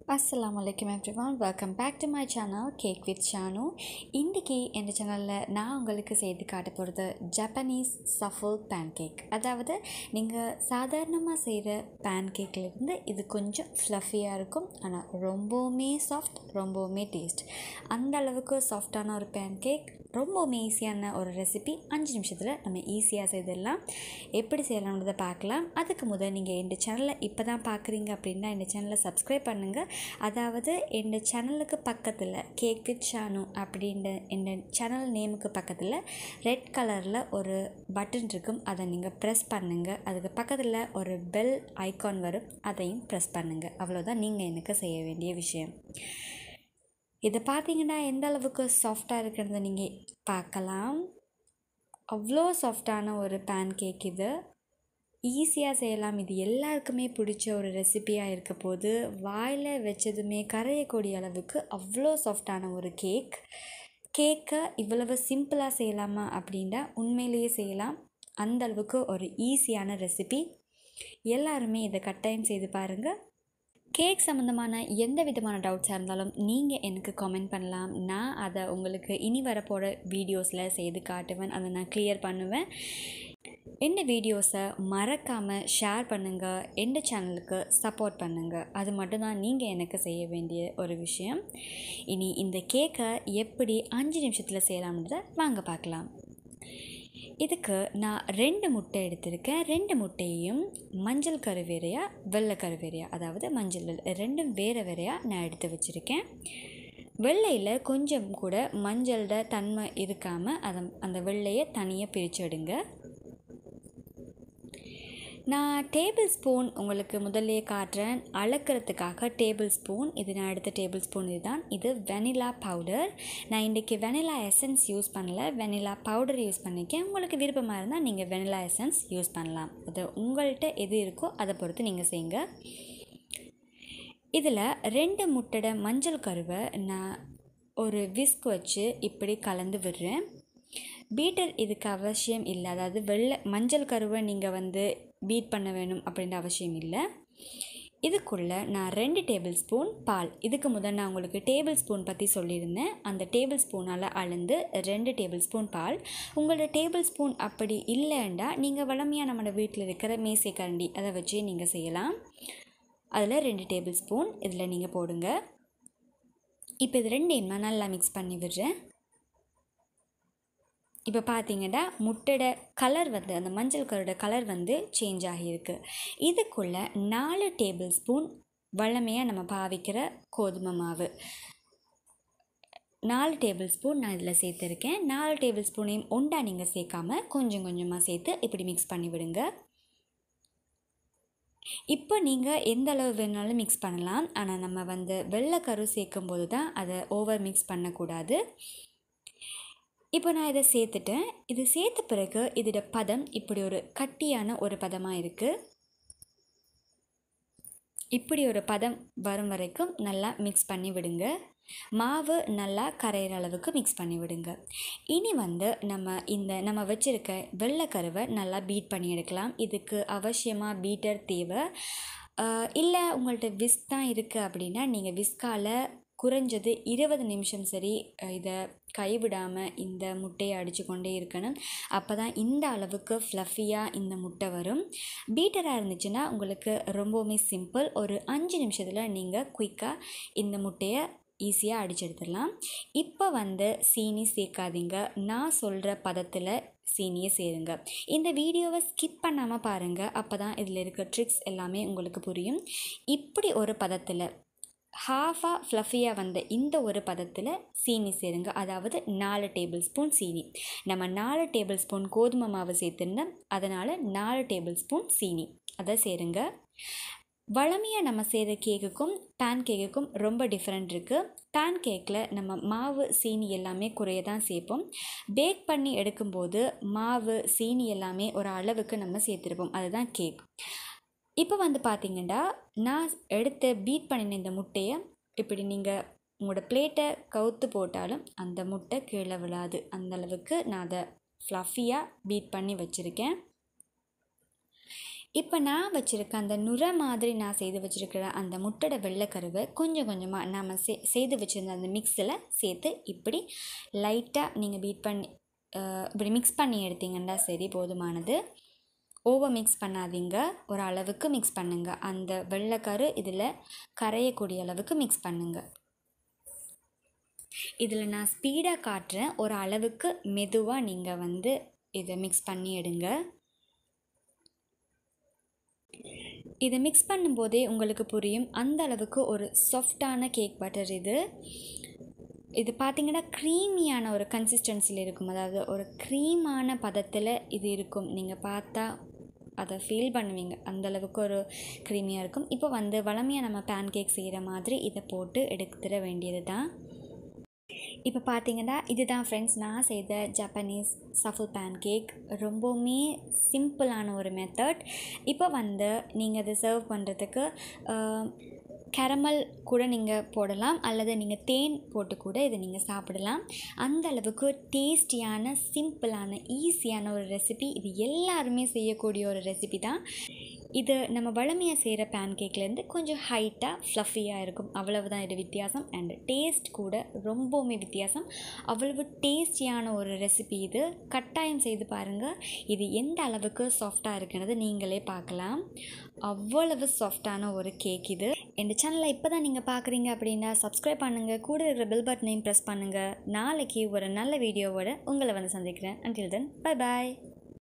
அஸ்ஸலாமு அலைக்கும் everyone welcome back to my channel cake with Shanu இன்றைக்கி இந்த சேனலில் நான் உங்களுக்கு செய்து காட்ட போகிறது ஜப்பனீஸ் சஃபல் பேன் கேக் அதாவது நீங்கள் சாதாரணமாக செய்கிற பேன் கேக்லேருந்து இது கொஞ்சம் ஃப்ளஃபியாக இருக்கும் ஆனால் ரொம்பவுமே சாஃப்ட் ரொம்பவுமே டேஸ்ட் அந்த அளவுக்கு சாஃப்டான ஒரு பேன் கேக் ரொம்பவுமே ஈஸியான ஒரு ரெசிபி அஞ்சு நிமிஷத்தில் நம்ம ஈஸியாக செய்திடலாம் எப்படி செய்யலாம்ன்றதை பார்க்கலாம் அதுக்கு முதல் நீங்கள் இந்த சேனலை இப்போ தான் பார்க்குறீங்க அப்படின்னா இந்த சேனலை சப்ஸ்கிரைப் பண்ணுங்கள் அதாவது இந்த சேனலுக்கு பக்கத்தில் கேக் வித் ஷானு அப்படின்ற இந்த சேனல் நேமுக்கு பக்கத்தில் ரெட் கலரில் ஒரு பட்டன் இருக்கும் அதை நீங்கள் ப்ரெஸ் பண்ணுங்கள் அதுக்கு பக்கத்தில் ஒரு பெல் ஐகான் வரும் அதையும் ப்ரெஸ் பண்ணுங்கள் அவ்வளோதான் நீங்கள் எனக்கு செய்ய வேண்டிய விஷயம் இதை பார்த்தீங்கன்னா எந்த அளவுக்கு சாஃப்டாக இருக்கிறத நீங்கள் பார்க்கலாம் அவ்வளோ சாஃப்டான ஒரு பேன் கேக் இது ஈஸியாக செய்யலாம் இது எல்லாருக்குமே பிடிச்ச ஒரு ரெசிபியாக இருக்க போது வாயில் வச்சதுமே கரையக்கூடிய அளவுக்கு அவ்வளோ சாஃப்டான ஒரு கேக் கேக்கை இவ்வளவு சிம்பிளாக செய்யலாமா அப்படின்னா உண்மையிலேயே செய்யலாம் அந்த அளவுக்கு ஒரு ஈஸியான ரெசிபி எல்லாருமே இதை கட்டாயம் செய்து பாருங்கள் கேக் சம்மந்தமான எந்த விதமான டவுட்ஸாக இருந்தாலும் நீங்கள் எனக்கு கமெண்ட் பண்ணலாம் நான் அதை உங்களுக்கு இனி வரப்போகிற வீடியோஸில் செய்து காட்டுவேன் அதை நான் கிளியர் பண்ணுவேன் இந்த வீடியோஸை மறக்காமல் ஷேர் பண்ணுங்கள் எந்த சேனலுக்கு சப்போர்ட் பண்ணுங்கள் அது மட்டும்தான் நீங்கள் எனக்கு செய்ய வேண்டிய ஒரு விஷயம் இனி இந்த கேக்கை எப்படி அஞ்சு நிமிஷத்தில் செய்யலாம்ன்றதை வாங்க பார்க்கலாம் இதுக்கு நான் ரெண்டு முட்டை எடுத்திருக்கேன் ரெண்டு முட்டையையும் மஞ்சள் கருவேறையா வெள்ளை கருவேறையா அதாவது மஞ்சள் வெள்ளை ரெண்டும் வேறு வேறையாக நான் எடுத்து வச்சுருக்கேன் வெள்ளையில் கொஞ்சம் கூட மஞ்சளோட தன்மை இருக்காமல் அதை அந்த வெள்ளையை தனியாக பிரித்து எடுங்க நான் டேபிள் ஸ்பூன் உங்களுக்கு முதல்லே காட்டுறேன் அளக்கிறதுக்காக டேபிள் ஸ்பூன் இது நான் எடுத்த டேபிள் ஸ்பூன் இதுதான் இது வெனிலா பவுடர் நான் இன்றைக்கி வெனிலா எசன்ஸ் யூஸ் பண்ணல வெனிலா பவுடர் யூஸ் பண்ணிக்கேன் உங்களுக்கு விருப்பமாக இருந்தால் நீங்கள் வெனிலா எசன்ஸ் யூஸ் பண்ணலாம் அது உங்கள்கிட்ட எது இருக்கோ அதை பொறுத்து நீங்கள் செய்யுங்க இதில் ரெண்டு முட்டோட மஞ்சள் கருவை நான் ஒரு விஸ்க் வச்சு இப்படி கலந்து விடுறேன் பீட்டர் இதுக்கு அவசியம் இல்லை அதாவது வெள்ளை மஞ்சள் கருவை நீங்கள் வந்து பீட் பண்ண வேணும் அப்படின்ற அவசியம் இல்லை இதுக்குள்ளே நான் ரெண்டு டேபிள் ஸ்பூன் பால் இதுக்கு முதல் நான் உங்களுக்கு டேபிள் ஸ்பூன் பற்றி சொல்லியிருந்தேன் அந்த டேபிள் ஸ்பூனால் அளந்து ரெண்டு டேபிள் ஸ்பூன் பால் உங்களோட டேபிள் ஸ்பூன் அப்படி இல்லைண்டா நீங்கள் வளமையாக நம்மளோட வீட்டில் இருக்கிற மேசை கரண்டி அதை வச்சு நீங்கள் செய்யலாம் அதில் ரெண்டு டேபிள் ஸ்பூன் இதில் நீங்கள் போடுங்க இப்போ இது ரெண்டையும் நான் நல்லா மிக்ஸ் பண்ணி விடுறேன் இப்போ பார்த்தீங்கன்னா முட்டையோட கலர் வந்து அந்த மஞ்சள் கலரோட கலர் வந்து சேஞ்ச் ஆகியிருக்கு இதுக்குள்ளே நாலு டேபிள் ஸ்பூன் வழமையாக நம்ம பாவிக்கிற கோதுமை மாவு நாலு டேபிள் ஸ்பூன் நான் இதில் சேர்த்துருக்கேன் நாலு டேபிள் ஸ்பூனையும் ஒன்றா நீங்கள் சேர்க்காம கொஞ்சம் கொஞ்சமாக சேர்த்து இப்படி மிக்ஸ் பண்ணி விடுங்க இப்போ நீங்கள் எந்த அளவு வேணாலும் மிக்ஸ் பண்ணலாம் ஆனால் நம்ம வந்து வெள்ளைக்கரு சேர்க்கும் போது தான் அதை ஓவர் மிக்ஸ் பண்ணக்கூடாது இப்போ நான் இதை சேர்த்துட்டேன் இது சேர்த்த பிறகு இதோட பதம் இப்படி ஒரு கட்டியான ஒரு பதமாக இருக்குது இப்படி ஒரு பதம் வரும் வரைக்கும் நல்லா மிக்ஸ் பண்ணி விடுங்க மாவு நல்லா கரையிற அளவுக்கு மிக்ஸ் பண்ணி விடுங்க இனி வந்து நம்ம இந்த நம்ம வச்சுருக்க வெள்ளைக்கருவை நல்லா பீட் பண்ணி எடுக்கலாம் இதுக்கு அவசியமாக பீட்டர் தேவை இல்லை உங்கள்கிட்ட விஸ்க் தான் இருக்குது அப்படின்னா நீங்கள் விஸ்கால் குறைஞ்சது இருபது நிமிஷம் சரி இதை கைவிடாமல் இந்த முட்டையை அடித்து கொண்டே இருக்கணும் அப்போ தான் இந்த அளவுக்கு ஃப்ளஃபியாக இந்த முட்டை வரும் பீட்டராக இருந்துச்சுன்னா உங்களுக்கு ரொம்பவுமே சிம்பிள் ஒரு அஞ்சு நிமிஷத்தில் நீங்கள் குயிக்காக இந்த முட்டையை ஈஸியாக அடிச்சு எடுத்துடலாம் இப்போ வந்து சீனி சேர்க்காதீங்க நான் சொல்கிற பதத்தில் சீனியை சேருங்க இந்த வீடியோவை ஸ்கிப் பண்ணாமல் பாருங்கள் அப்போ தான் இதில் இருக்க ட்ரிக்ஸ் எல்லாமே உங்களுக்கு புரியும் இப்படி ஒரு பதத்தில் ஹாஃபாக ஃப்ளஃபியாக வந்த இந்த ஒரு பதத்தில் சீனி சேருங்க அதாவது நாலு டேபிள் ஸ்பூன் சீனி நம்ம நாலு டேபிள் ஸ்பூன் கோதுமை மாவு சேர்த்துருந்தோம் அதனால் நாலு டேபிள் ஸ்பூன் சீனி அதை சேருங்க வளமையாக நம்ம செய்கிற கேக்குக்கும் பேன் கேக்குக்கும் ரொம்ப டிஃப்ரெண்ட் இருக்குது பேன் கேக்கில் நம்ம மாவு சீனி எல்லாமே குறைய தான் சேர்ப்போம் பேக் பண்ணி எடுக்கும்போது மாவு சீனி எல்லாமே ஒரு அளவுக்கு நம்ம சேர்த்துருப்போம் அதுதான் கேக் இப்போ வந்து பார்த்திங்கன்னா நான் எடுத்து பீட் பண்ணின இந்த முட்டையை இப்படி நீங்கள் உங்களோட பிளேட்டை கவுத்து போட்டாலும் அந்த முட்டை கீழே விழாது அந்தளவுக்கு நான் அதை ஃப்ளஃபியாக பீட் பண்ணி வச்சுருக்கேன் இப்போ நான் வச்சுருக்க அந்த நுரை மாதிரி நான் செய்து வச்சுருக்கிற அந்த முட்டோட வெள்ளைக்கருவை கொஞ்சம் கொஞ்சமாக நாம் சே செய்து வச்சுருந்த அந்த மிக்ஸில் சேர்த்து இப்படி லைட்டாக நீங்கள் பீட் பண்ணி அஹ், இப்படி மிக்ஸ் பண்ணி எடுத்தீங்கன்னா சரி போதுமானது ஓவர் மிக்ஸ் பண்ணாதீங்க ஒரு அளவுக்கு மிக்ஸ் பண்ணுங்க அந்த வெள்ளைக்கரு இதில் கரையக்கூடிய அளவுக்கு மிக்ஸ் பண்ணுங்க இதில் நான் ஸ்பீடாக காட்டுறேன் ஒரு அளவுக்கு மெதுவாக நீங்கள் வந்து இதை மிக்ஸ் பண்ணி எடுங்க இதை மிக்ஸ் பண்ணும்போதே உங்களுக்கு புரியும் அந்த அளவுக்கு ஒரு சாஃப்டான கேக் பட்டர் இது இது பார்த்தீங்கன்னா க்ரீமியான ஒரு கன்சிஸ்டன்சியில் இருக்கும் அதாவது ஒரு க்ரீமான பதத்தில் இது இருக்கும் நீங்கள் பார்த்தா அதை ஃபீல் பண்ணுவீங்க அந்த அளவுக்கு ஒரு க்ரீமியாக இருக்கும் இப்போ வந்து வளமையாக நம்ம பேன் கேக் செய்கிற மாதிரி இதை போட்டு எடுத்துட வேண்டியது தான் இப்போ பார்த்தீங்கன்னா இதுதான் ஃப்ரெண்ட்ஸ் நான் செய்த ஜப்பனீஸ் சஃபல் பேன் கேக் ரொம்பவுமே சிம்பிளான ஒரு மெத்தட் இப்போ வந்து நீங்கள் அதை சர்வ் பண்ணுறதுக்கு கேரமல் கூட நீங்கள் போடலாம் அல்லது நீங்கள் தேன் போட்டு கூட இதை நீங்கள் சாப்பிடலாம் அந்த அளவுக்கு டேஸ்டியான சிம்பிளான ஈஸியான ஒரு ரெசிபி இது எல்லாருமே செய்யக்கூடிய ஒரு ரெசிபி தான் இது நம்ம வளமையாக செய்கிற பேன் கேக்லேருந்து கொஞ்சம் ஹைட்டாக ஃப்ளஃபியாக இருக்கும் அவ்வளவு தான் இது வித்தியாசம் அண்ட் டேஸ்ட் கூட ரொம்பவுமே வித்தியாசம் அவ்வளவு டேஸ்டியான ஒரு ரெசிபி இது கட்டாயம் செய்து பாருங்கள் இது எந்த அளவுக்கு சாஃப்டாக இருக்குன்றது நீங்களே பார்க்கலாம் அவ்வளவு சாஃப்டான ஒரு கேக் இது எங்கள் சேனலை இப்போ தான் நீங்கள் பார்க்குறீங்க அப்படின்னா சப்ஸ்கிரைப் பண்ணுங்கள் கூட இருக்கிற பெல் பட்டனையும் ப்ரெஸ் பண்ணுங்கள் நாளைக்கு ஒரு நல்ல வீடியோவோட உங்களை வந்து சந்திக்கிறேன் until then bye பாய்